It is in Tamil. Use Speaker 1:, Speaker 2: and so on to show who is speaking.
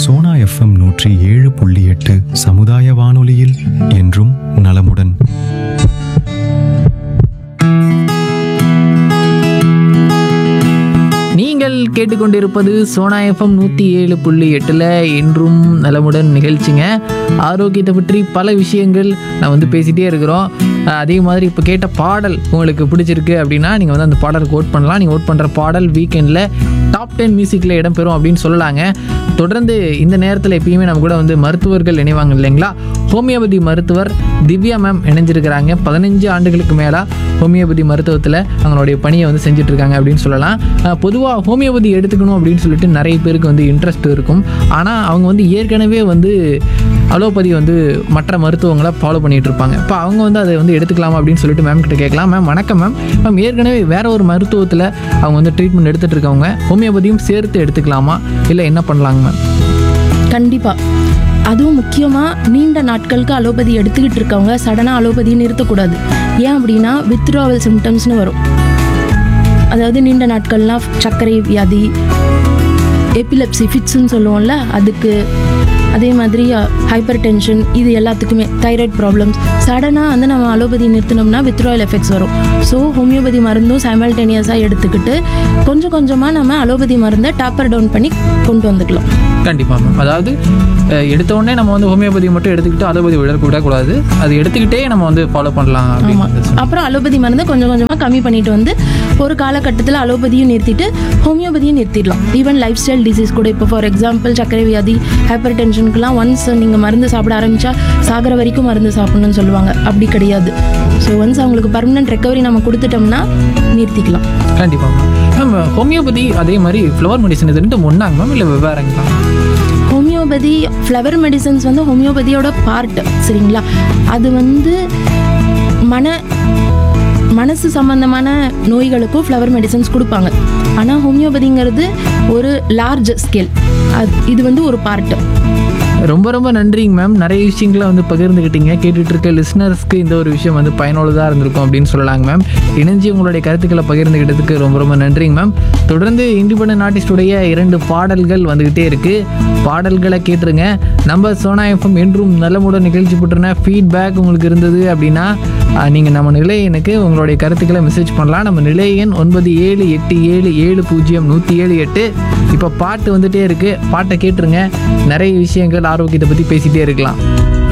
Speaker 1: சோனா எஃப்எம் நூற்றி ஏழு புள்ளி எட்டு சமுதாய வானொலியில் என்றும் நலமுடன்
Speaker 2: நீங்கள் கேட்டுக்கொண்டிருப்பது சோனா எஃப்எம் நூற்றி ஏழு புள்ளி எட்டில் என்றும் நலமுடன் நிகழ்ச்சிங்க ஆரோக்கியத்தை பற்றி பல விஷயங்கள் நான் வந்து பேசிகிட்டே இருக்கிறோம் அஹ் அதே மாதிரி இப்போ கேட்ட பாடல் உங்களுக்கு பிடிச்சிருக்கு அப்படின்னா நீங்கள் வந்து அந்த பாடலுக்கு ஓட் பண்ணலாம் நீங்கள் ஓட் பண்ணுற பாடல் வீக்கெண்டில் டாப் டென் மியூசிக்கில் இடம்பெறும் அப்படின்னு சொல்லலாங்க தொடர்ந்து இந்த நேரத்தில் எப்பயுமே நம்ம கூட வந்து மருத்துவர்கள் இணைவாங்க இல்லைங்களா ஹோமியோபதி மருத்துவர் திவ்யா மேம் இணைஞ்சிருக்கிறாங்க பதினஞ்சு ஆண்டுகளுக்கு மேலாக ஹோமியோபதி மருத்துவத்தில் அவங்களுடைய பணியை வந்து செஞ்சுட்டு இருக்காங்க அப்படின்னு சொல்லலாம் பொதுவாக ஹோமியோபதி எடுத்துக்கணும் அப்படின்னு சொல்லிட்டு நிறைய பேருக்கு வந்து இன்ட்ரெஸ்ட் இருக்கும் ஆனால் அவங்க வந்து ஏற்கனவே வந்து அலோபதி வந்து மற்ற மருத்துவங்களை ஃபாலோ பண்ணிட்டு இருப்பாங்க இப்போ அவங்க வந்து அதை வந்து எடுத்துக்கலாமா அப்படின்னு சொல்லிட்டு மேம் கிட்ட கேட்கலாம் மேம் வணக்கம் மேம் மேம் ஏற்கனவே வேற ஒரு மருத்துவத்தில் அவங்க வந்து ட்ரீட்மெண்ட் எடுத்துட்டு இருக்கவங்க ஹோமியோபதியும் சேர்த்து எடுத்துக்கலாமா இல்லை என்ன பண்ணலாங்க மேம்
Speaker 3: கண்டிப்பாக அதுவும் முக்கியமாக நீண்ட நாட்களுக்கு அலோபதி எடுத்துக்கிட்டு இருக்கவங்க சடனாக அலோபதியை நிறுத்தக்கூடாது ஏன் அப்படின்னா வித்ட்ராவல் சிம்டம்ஸ்னு வரும் அதாவது நீண்ட நாட்கள்லாம் சர்க்கரை வியாதி எபிலெப்சி ஃபிட்ஸ்ன்னு சொல்லுவோம்ல அதுக்கு அதே மாதிரி ஹைப்பர் டென்ஷன் இது எல்லாத்துக்குமே தைராய்டு ப்ராப்ளம்ஸ் சடனாக வந்து நம்ம அலோபதி நிறுத்தினோம்னா வித்ட்ராயல் எஃபெக்ட்ஸ் வரும் ஸோ ஹோமியோபதி மருந்தும் சைமல்டேனியஸாக எடுத்துக்கிட்டு கொஞ்சம் கொஞ்சமாக நம்ம அலோபதி மருந்தை டாப்பர் டவுன் பண்ணி கொண்டு வந்துக்கலாம்
Speaker 2: கண்டிப்பாக மேம் அதாவது அஹ், எடுத்த உடனே நம்ம வந்து ஹோமியோபதி மட்டும் எடுத்துக்கிட்டு அலோபதி விட விடக்கூடாது அது எடுத்துக்கிட்டே நம்ம வந்து ஃபாலோ பண்ணலாம்
Speaker 3: ஆமாம்
Speaker 2: அப்படின்னு
Speaker 3: அப்புறம் அலோபதி மருந்தை கொஞ்சம் கொஞ்சமாக கம்மி பண்ணிட்டு வந்து ஒரு காலகட்டத்தில் அலோபதியும் நிறுத்திட்டு ஹோமியோபதியும் நிறுத்திடலாம் ஈவன் லைஃப் ஸ்டைல் டிசீஸ் கூட இப்போ ஃபார் எக்ஸாம்பிள் சர்க்கரை வியாதி ஹைப்பர் டென்ஷனுக்குலாம் ஒன்ஸ் நீங்கள் மருந்து சாப்பிட ஆரம்பிச்சா சாகிற வரைக்கும் மருந்து சாப்பிடணும்னு சொல்லுவாங்க அப்படி கிடையாது ஸோ ஒன்ஸ் அவங்களுக்கு பர்மனன்ட் ரெக்கவரி நம்ம கொடுத்துட்டோம்னா நிறுத்திக்கலாம்
Speaker 2: கண்டிப்பாக மேம் மேம் ஹோமியோபதி அதே மாதிரி ஃப்ளவர் மெடிசன் இது ரெண்டும் ஒன்றாங்க மேம் இல்லை வெவ்வேறுங்களா
Speaker 3: ஹோமியோபதி ஃப்ளவர் மெடிசன்ஸ் வந்து ஹோமியோபதியோட பார்ட் சரிங்களா அது வந்து மன மனசு சம்பந்தமான நோய்களுக்கும் ஃப்ளவர் மெடிசன்ஸ் கொடுப்பாங்க ஆனால் ஹோமியோபதிங்கிறது ஒரு லார்ஜ் ஸ்கேல் அது இது வந்து ஒரு பார்ட்டு
Speaker 2: ரொம்ப ரொம்ப நன்றிங்க மேம் நிறைய விஷயங்களை வந்து பகிர்ந்துக்கிட்டீங்க கேட்டுட்டு இருக்க லிஸ்னர்ஸ்க்கு இந்த ஒரு விஷயம் வந்து பயனுள்ளதாக இருந்திருக்கும் அப்படின்னு சொல்லலாங்க மேம் இணைஞ்சு உங்களுடைய கருத்துக்களை பகிர்ந்துக்கிட்டதுக்கு ரொம்ப ரொம்ப நன்றிங்க மேம் தொடர்ந்து இண்டிபெண்டன்ட் ஆர்டிஸ்டுடைய இரண்டு பாடல்கள் வந்துக்கிட்டே இருக்குது பாடல்களை கேட்டுருங்க நம்ம சோனா எஃப்எம் என்றும் நலமுடன் நிகழ்ச்சி போட்டுருன ஃபீட்பேக் உங்களுக்கு இருந்தது அப்படின்னா நீங்கள் நம்ம நிலையனுக்கு உங்களுடைய கருத்துக்களை மெசேஜ் பண்ணலாம் நம்ம நிலைய எண் ஒன்பது ஏழு எட்டு ஏழு ஏழு பூஜ்ஜியம் நூற்றி ஏழு எட்டு இப்போ பாட்டு வந்துட்டே இருக்குது பாட்டை கேட்டுருங்க நிறைய விஷயங்கள் ஆரோக்கியத்தை பற்றி பேசிகிட்டே இருக்கலாம்